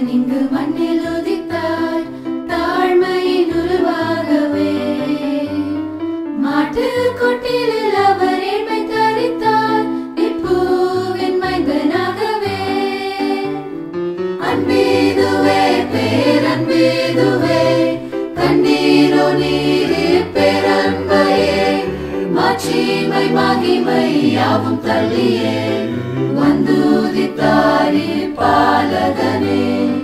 தேவன் இங்கு மண்ணில் உதித்தார் தாழ்மையின் உருவாகவே மாட்டு கொட்டிலில் அவர் ஏழ்மை தரித்தார் இப்பூவின் மைந்தனாகவே அன்பீதுவே பேரன்பீதுவே கண்ணீரோ நீரே பேரன்பையே மாட்சிமை மகிமை யாவும் தள்ளியே வந்துதித்தாரி பாலகனே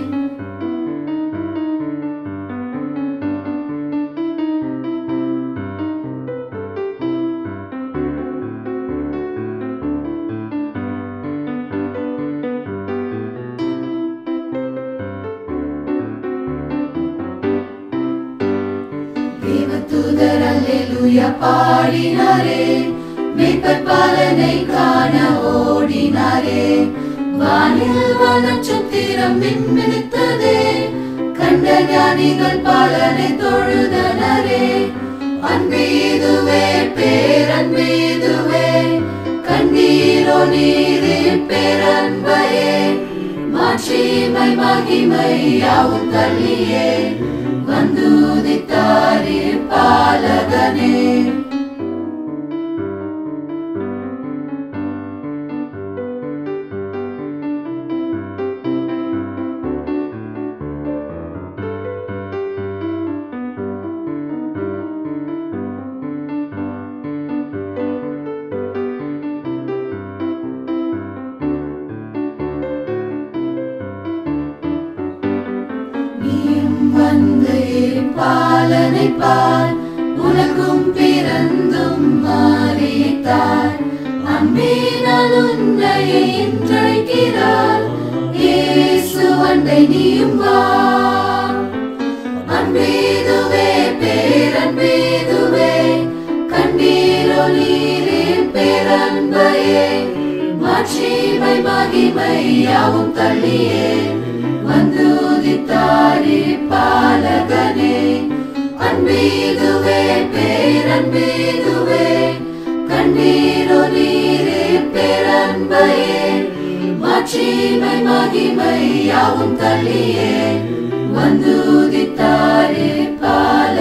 தேவதூதர் அல்லேலூயா பாடினாரே மீட்பர் பாலனை காண ஓடினாரே வானில் வனச்சத்திரம் மின்மினித்ததே கண்ட ஞானிகள் பாலனை தொழுதனரே அன்பீதுவே பேரன்பீதுவே கண்ணீரோ நீரே பேரன்பையே மாட்சிமை மகிமை யாவும் தள்ளியே வந்துதித்தாரே பாலகனே நீயும் வந்து பாலனை பால் உனக்கும் பிறந்தும் மாறித்தார் அன்பினால் உன்னை இன்றைக்கிறார் இயேசு அண்டை நீயும் வா அன்பீதுவே பேரன்பீதுவே கண்ணீரோ நீரே பேரன்பையே மாட்சிமை மகிமை யாவும் தள்ளியே வந்துதித்தாரி பாலகனே அன்பீதுவே பேரன்பீதுவே கண்ணீரோ நீரே பேரன்பையே மாட்சிமை மகிமை யாவும் தள்ளியே வந்துதித்தாரே பால